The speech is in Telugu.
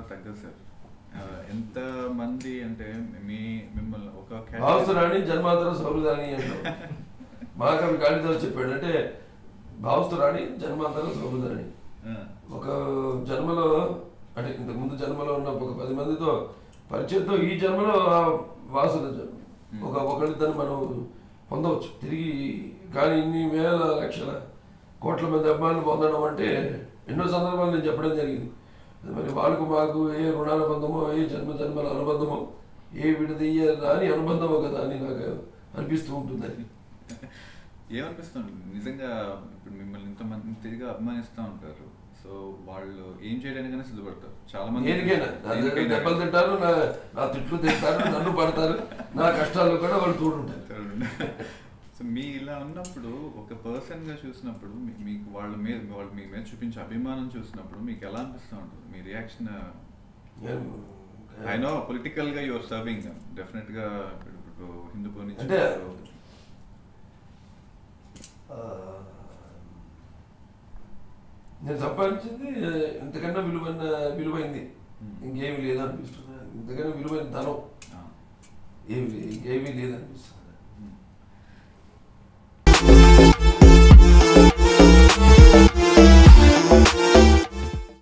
తగ్గదు సార్ ఆ, ఎంత మంది అంటే మీ మిమ్మల్ని ఒక category- భావస్తురాణి జన్మాంతర సౌరదాని అంటాం మహాకవి కాళిదాస్ చెప్పాడు అంటే భావస్తురాణి జన్మాంతర సౌరదాని ఆ, ఒక జన్మలో అంటే ఇంతకు ముందు జన్మలో ఉన్న ఒక పది మందితో పరిచయంతో ఈ జన్మలో ఆ వాసన జ- ఒక ఒకరిద్దరు మనం పొందవచ్చు తిరిగి కానీ ఇన్ని వేల లక్షల కోట్ల మంది అభిమానులు పొందడం అంటే ఎన్నో సందర్భాలు నేను చెప్పడం జరిగింది మరి వాళ్ళకు మాకు ఏ రుణానుబంధమో ఏ జన్మ జన్మల అనుబంధమో ఏ విడదీయ రాని అనుబంధమో కదా అని నాకు అనిపిస్తూ ఉంటుంది ఏమనిపిస్తుంది నిజంగా ఇప్పుడు మిమ్మల్ని ఇంతమంది తిరిగి అభిమానిస్తూ ఉంటారు సో వాళ్ళు ఏం చేయడానికైనా సిద్ధపడతారు చాలా మంది దేనికైనా నా దగ్గర దేనికైనా దెబ్బలు తింటారు నా నా తిట్లు తింటారు నన్ను పడతారు నా కష్టాల్లో కూడా వాళ్ళు తోడుంటారు సో మీ ఇలా ఉన్నప్పుడు ఒక పర్సన్ గా చూసినప్పుడు మీ- మీకు వాళ్ళ మీద వాళ్ళు మీ మీద చూపించే అభిమానం చూసినప్పుడు మీకు ఎలా అనిపిస్తూ ఉంటుంది మీ రియాక్షన్ ఐ నో పొలిటికల్ గా యువర్ సర్వింగ్ డెఫినెట్ గా ఇప్పుడు ఇప్పుడు హిందూపూర్ నుంచి అంటే- ఇప్పుడు ఆ, నేను సంపాదించింది ఇంతకన్నా విలువైన విలువైంది Hmm. ఇంకేమీ లేదనిపిస్తుంది ఇంతకన్నా విలువైన ధనం ఆ, ఏమి ఇంకేమీ లేదనిపిస్తుంది